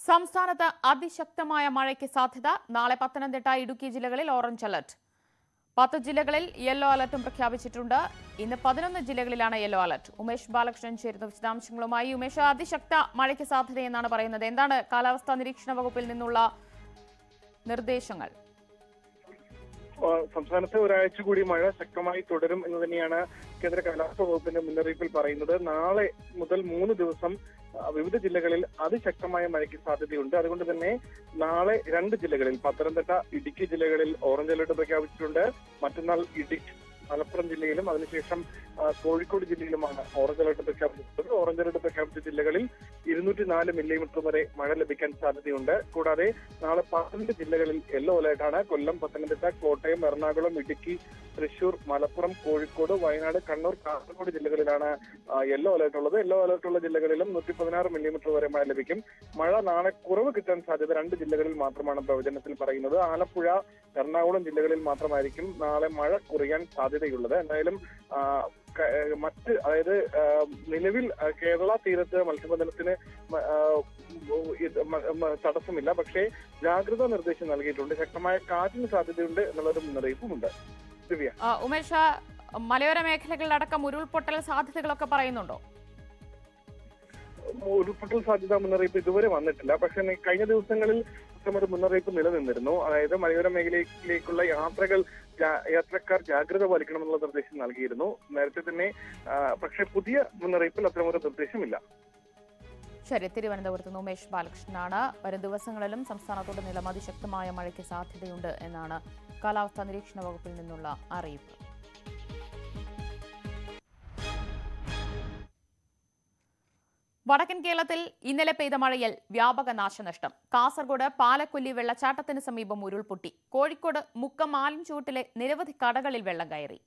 സംസ്ഥാനത്ത് അതിശക്തമായ മഴയ്ക്ക് സാധ്യത നാളെ പത്തനംതിട്ട ഇടുക്കി ജില്ലകളിൽ ഓറഞ്ച് അലർട്ട് പത്ത് ജില്ലകളിൽ യെല്ലോ അലർട്ടും പ്രഖ്യാപിച്ചിട്ടുണ്ട് ഇന്ന് പതിനൊന്ന് ജില്ലകളിലാണ് യെല്ലോ അലർട്ട് ഉമേഷ് ബാലകൃഷ്ണൻ ചേരുന്ന വിശദാംശങ്ങളുമായി ഉമേഷ് അതിശക്ത മഴയ്ക്ക് സാധ്യതയെന്നാണ് പറയുന്നത് എന്താണ് കാലാവസ്ഥാ നിരീക്ഷണ വകുപ്പിൽ നിന്നുള്ള നിർദ്ദേശങ്ങൾ ആ, സംസ്ഥാനത്ത് ഒരാഴ്ച കൂടി മഴ ശക്തമായി തുടരും എന്ന് തന്നെയാണ് കേന്ദ്ര കാലാവസ്ഥാ വകുപ്പിന്റെ മുന്നറിയിപ്പിൽ പറയുന്നത് നാളെ മുതൽ മൂന്ന് ദിവസം ആ, വിവിധ ജില്ലകളിൽ അതിശക്തമായ മഴയ്ക്ക് സാധ്യതയുണ്ട് അതുകൊണ്ട് തന്നെ നാളെ രണ്ട് ജില്ലകളിൽ പത്തനംതിട്ട ഇടുക്കി ജില്ലകളിൽ ഓറഞ്ച് അലർട്ട് പ്രഖ്യാപിച്ചിട്ടുണ്ട് മറ്റന്നാൾ ഇടുക്കി മലപ്പുറം ജില്ലയിലും അതിനുശേഷം ആ, കോഴിക്കോട് ജില്ലയിലുമാണ് ഓറഞ്ച് അലർട്ട് പ്രഖ്യാപിച്ചിട്ടുള്ളത് ഓറഞ്ച് അലർട്ട് പ്രഖ്യാപിച്ച ജില്ലകളിൽ ഇരുന്നൂറ്റി നാല് മില്ലിമീറ്റർ വരെ മഴ ലഭിക്കാൻ സാധ്യതയുണ്ട് കൂടാതെ നാളെ പന്ത്രണ്ട് ജില്ലകളിൽ യെല്ലോ അലേർട്ടാണ് കൊല്ലം പത്തനംതിട്ട കോട്ടയം എറണാകുളം ഇടുക്കി തൃശൂർ മലപ്പുറം കോഴിക്കോട് വയനാട് കണ്ണൂർ കാസർഗോഡ് ജില്ലകളിലാണ് ആ, യെല്ലോ അലേർട്ട് ഉള്ളത് യെല്ലോ അലേർട്ട് ഉള്ള ജില്ലകളിലും നൂറ്റി പതിനാറ് മില്ലിമീറ്റർ വരെ മഴ ലഭിക്കും മഴ നാളെ കുറവ് കിട്ടാൻ സാധ്യത രണ്ട് ജില്ലകളിൽ മാത്രമാണ് പ്രവചനത്തിൽ പറയുന്നത് ആലപ്പുഴ എറണാകുളം ജില്ലകളിൽ മാത്രമായിരിക്കും നാളെ മഴ കുറയാൻ സാധ്യതയുള്ളത് എന്തായാലും ആ, ക- ഏ, മറ്റ് അതായത് ആ, നിലവിൽ ആ, കേരള തീരത്ത് മത്സ്യബന്ധനത്തിന് മ- ആ, ഇത് മ- മ- തടസ്സമില്ല പക്ഷേ ജാഗ്രതാ നിർദ്ദേശം നൽകിയിട്ടുണ്ട് ശക്തമായ കാറ്റിന് സാധ്യതയുണ്ട് എന്നുള്ളൊരു മുന്നറിയിപ്പുമുണ്ട് ദിവ്യ ആ, ഉമേഷ് മലയോര മേഖലകളിലടക്കം ഉരുൾപൊട്ടൽ സാധ്യതകളൊക്കെ പറയുന്നുണ്ടോ ഉരുൾപൊട്ടൽ സാധ്യതാ മുന്നറിയിപ്പ് ഇതുവരെ വന്നിട്ടില്ല പക്ഷെ നി- കഴിഞ്ഞ ദിവസങ്ങളിൽ ഒരു മുന്നറിയിപ്പ് നിലനിന്നിരുന്നു അതായത് മലയോര മേഖലയിലേക്കുള്ള യാത്രകൾ ജാ- യാത്രക്കാർ ജാഗ്രത പാലിക്കണമെന്നുള്ള നിർദ്ദേശം നൽകിയിരുന്നു നേരത്തെ തന്നെ ആ, പക്ഷെ പുതിയ മുന്നറിയിപ്പിൽ അത്തരമൊരു നിർദ്ദേശമില്ല ശരി തിരുവനന്തപുരത്ത് നിന്ന് ഉമേഷ് ബാലകൃഷ്ണനാണ് വരും ദിവസങ്ങളിലും സംസ്ഥാനത്തുടനീളം അതിശക്തമായ മഴയ്ക്ക് സാധ്യതയുണ്ട് എന്നാണ് കാലാവസ്ഥാ നിരീക്ഷണ വകുപ്പിൽ നിന്നുള്ള അറിയിപ്പ് വടക്കൻ കേരളത്തിൽ ഇന്നലെ പെയ്ത മഴയിൽ വ്യാപക നാശനഷ്ടം കാസർഗോഡ് പാലക്കൊല്ലി വെള്ളച്ചാട്ടത്തിന് സമീപം ഉരുൾപൊട്ടി കോഴിക്കോട് മുക്കം ആലിൻചൂട്ടിലെ നിരവധി കടകളിൽ വെള്ളം കയറി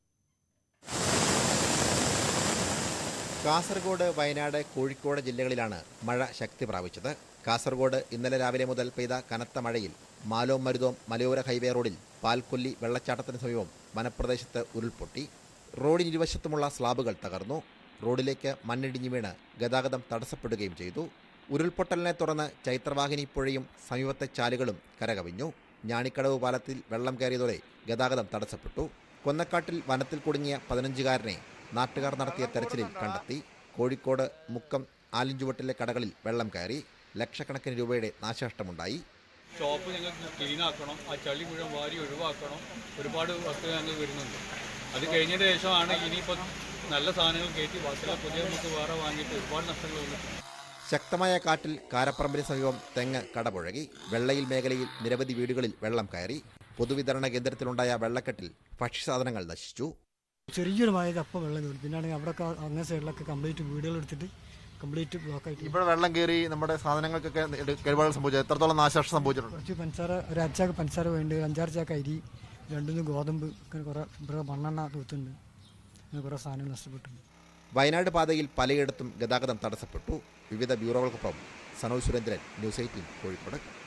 കാസർഗോഡ് വയനാട് കോഴിക്കോട് ജില്ലകളിലാണ് മഴ ശക്തി പ്രാപിച്ചത് കാസർഗോഡ് ഇന്നലെ രാവിലെ മുതൽ പെയ്ത കനത്ത മഴയിൽ മാലോം മരുതോം മലയോര ഹൈവേ റോഡിൽ പാൽക്കൊല്ലി വെള്ളച്ചാട്ടത്തിന് സമീപം വനപ്രദേശത്ത് ഉരുൾപൊട്ടി റോഡിന് ഇരുവശത്തുമുള്ള സ്ലാബുകൾ തകർന്നു റോഡിലേക്ക് മണ്ണിടിഞ്ഞു വീണ് ഗതാഗതം തടസ്സപ്പെടുകയും ചെയ്തു ഉരുൾപൊട്ടലിനെ തുടർന്ന് ചൈത്രവാഹിനി പുഴയും സമീപത്തെ ചാലുകളും കരകവിഞ്ഞു ഞാണിക്കടവ് പാലത്തിൽ വെള്ളം കയറിയതോടെ ഗതാഗതം തടസ്സപ്പെട്ടു കൊന്നക്കാട്ടിൽ വനത്തിൽ കുടുങ്ങിയ പതിനഞ്ചുകാരനെ നാട്ടുകാർ നടത്തിയ തെരച്ചിലിൽ കണ്ടെത്തി കോഴിക്കോട് മുക്കം ആലിഞ്ചുവട്ടിലെ കടകളിൽ വെള്ളം കയറി ലക്ഷക്കണക്കിന് രൂപയുടെ നാശനഷ്ടമുണ്ടായി ഷോപ്പ് ഞങ്ങൾക്ക് ക്ലീൻ ആക്കണം ആ ചളി മുഴുവൻ വാരി ഒഴിവാക്കണം ഒരുപാട് വർക്ക് ഞങ്ങൾ വരുന്നുണ്ട് അത് കഴിഞ്ഞതിന് ശേഷമാണ് ഇനിയിപ്പോൾ നല്ല സാധനങ്ങൾ കയറ്റി ബാക്കിയുള്ള പുതിയ നമുക്ക് വേറെ വാങ്ങിയിട്ട് ഒരുപാട് നഷ്ടങ്ങൾ വന്നിട്ടുണ്ട് ശക്തമായ കാറ്റിൽ കാരപ്പറമ്പിന് സമീപം തെങ്ങ് കടപുഴകി വെള്ളയിൽ മേഖലയിൽ നിരവധി വീടുകളിൽ വെള്ളം കയറി പൊതുവിതരണ കേന്ദ്രത്തിലുണ്ടായ വെള്ളക്കെട്ടിൽ ഭക്ഷ്യസാധനങ്ങൾ നശിച്ചു ചെറിയൊരു മഴയത് അപ്പം വെള്ളം കയറി പിന്നാണെങ്കിൽ അവിടെ അങ്ങേ സൈഡിലൊക്കെ കംപ്ലീറ്റ് വീടുകൾ എടുത്തിട്ട് കംപ്ലീറ്റ് ബ്ലോക്ക് ആയിട്ട് ഇവിടെ വെള്ളം കയറി നമ്മുടെ സാധനങ്ങൾക്കൊക്കെ കേടുപാടുകൾ സംഭവിച്ചു എത്രത്തോളം നാശനഷ്ടം സംഭവിച്ചിട്ടുണ്ട് കുറച്ച് പഞ്ചസാര ഒരു അരച്ചാക്ക് പഞ്ചസാര വേണ്ട ഒരു അഞ്ചാറ് ചാക്ക് അരി രണ്ടുമൂന്ന് ഗോതമ്പ് അങ്ങനെ കുറേ ഇവിടെ മണ്ണെണ്ണ തൂത്തുണ്ട് അങ്ങനെ കുറേ സാധനങ്ങൾ നഷ്ടപ്പെട്ടിട്ടുണ്ട് വയനാട് പാതയിൽ പലയിടത്തും ഗതാഗതം തടസ്സപ്പെട്ടു വിവിധ ബ്യൂറോകൾക്കൊപ്പം സനോജ് സുരേന്ദ്രൻ ന്യൂസ് എയ്റ്റീൻ കോഴിക്കോട്